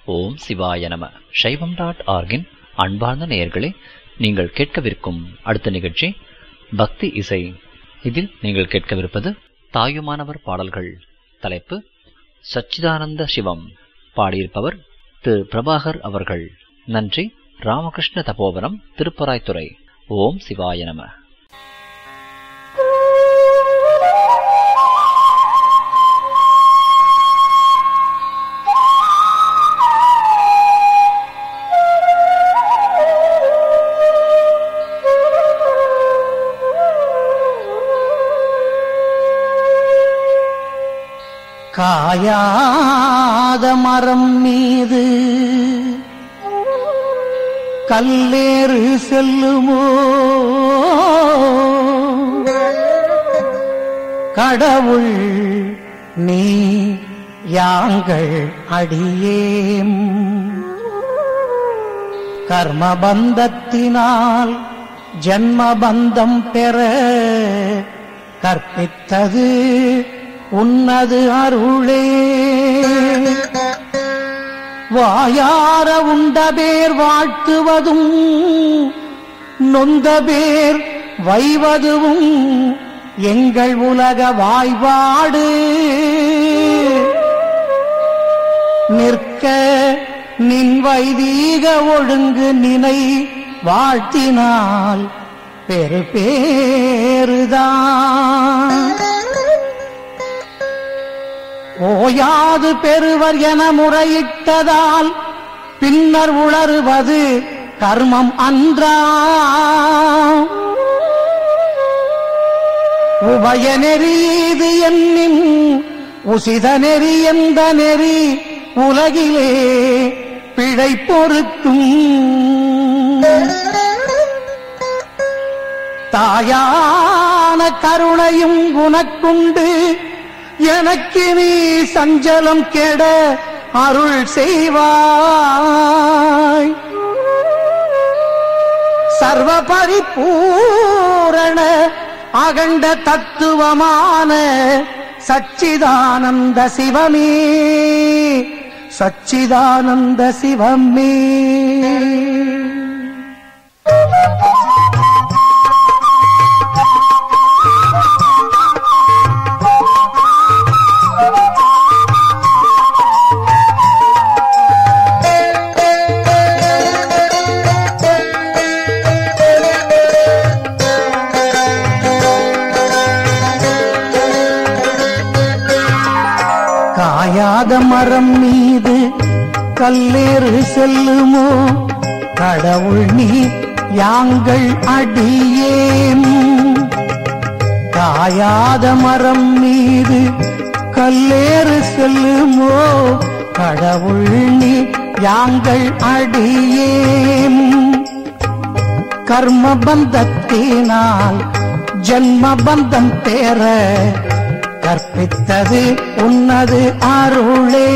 ஓம் சிவாய நம சைவம் டாட் ஆர்கின் அன்பார்ந்த நேயர்களே நீங்கள் கேட்கவிருக்கும் அடுத்த நிகழ்ச்சி பக்தி இசை இதில் நீங்கள் கேட்கவிருப்பது தாயுமானவர் பாடல்கள் தலைப்பு சச்சிதானந்த சிவம் பாடியிருப்பவர் திரு பிரபாகர் அவர்கள் நன்றி ராமகிருஷ்ண தபோவனம் திருப்பராய்த்துறை ஓம் சிவாய நம காயாத மரம் மீது கல்லேறு செல்லுமோ கடவுள் நீ யாங்கள் அடியேம் கர்மபந்தத்தினால் ஜன்மபந்தம் பெற கற்பித்தது உன்னது அருளே வாயார உண்ட பேர் வாழ்த்துவதும் நொந்த பேர் வைவதுவும் எங்கள் உலக வாய்வாடு நிற்க நின் வைதீக ஒழுங்கு நினை வாழ்த்தினால் பெரு பேருதான் ஓயாது பெறுவர் என முறையிட்டதால் பின்னர் உளறுவது கர்மம் அன்றா உபய நெறி இது என்னின் உசித நெறி எந்த நெறி உலகிலே பிழை பொறுக்கும் தாயான கருணையும் உனக்குண்டு எனக்கு நீ சஞ்சலம் கெட அருள் செய்வாய் சர்வ பரிபூரண அகண்ட தத்துவமான சச்சிதானந்த சிவமே சச்சிதானந்த சிவமே காயாத மரம் மீது கல்லேறு செல்லுமோ கடவுள் நீ யாங்கள் அடியேன் காயாத மரம் மீது கல்லேறு செல்லுமோ கடவுள் நீ யாங்கள் அடியேன் கர்ம பந்தத்தினால் ஜன்ம பந்தம் தேர கற்பித்தது உன்னது அருளே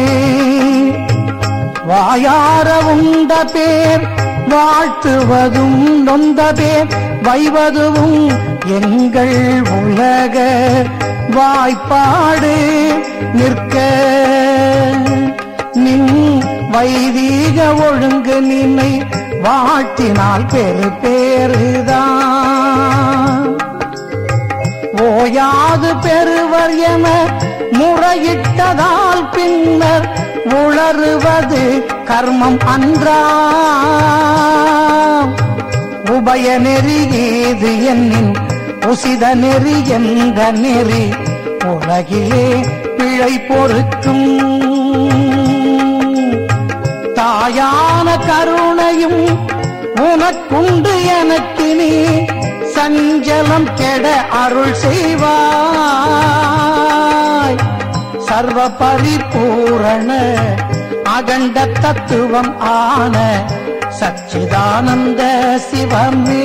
வாயார உண்ட பேர் வாழ்த்துவதும் நொந்த பேர் வைவதும் எங்கள் உலக வாய்ப்பாடு நிற்க நின் வைதீக ஒழுங்கு நின்னை வாழ்த்தினால் பெரு பேருதான் ஓயாது பெறுவர் என முறையிட்டதால் பின்னர் உளறுவது கர்மம் அன்றா உபய நெறி ஏது என்னின் உசித நெறி என்ற நெறி உலகிலே பிழை பொறுக்கும் தாயான கருணையும் உனக்குண்டு எனக்கு நீ சஞ்சலம் கெட அருள் செய்வாய் சர்வ பரிபூரண அகண்ட தத்துவம் ஆன சச்சிதானந்த சிவமே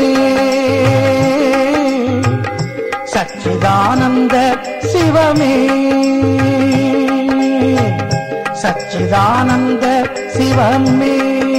சச்சிதானந்த சிவமே சச்சிதானந்த சிவமே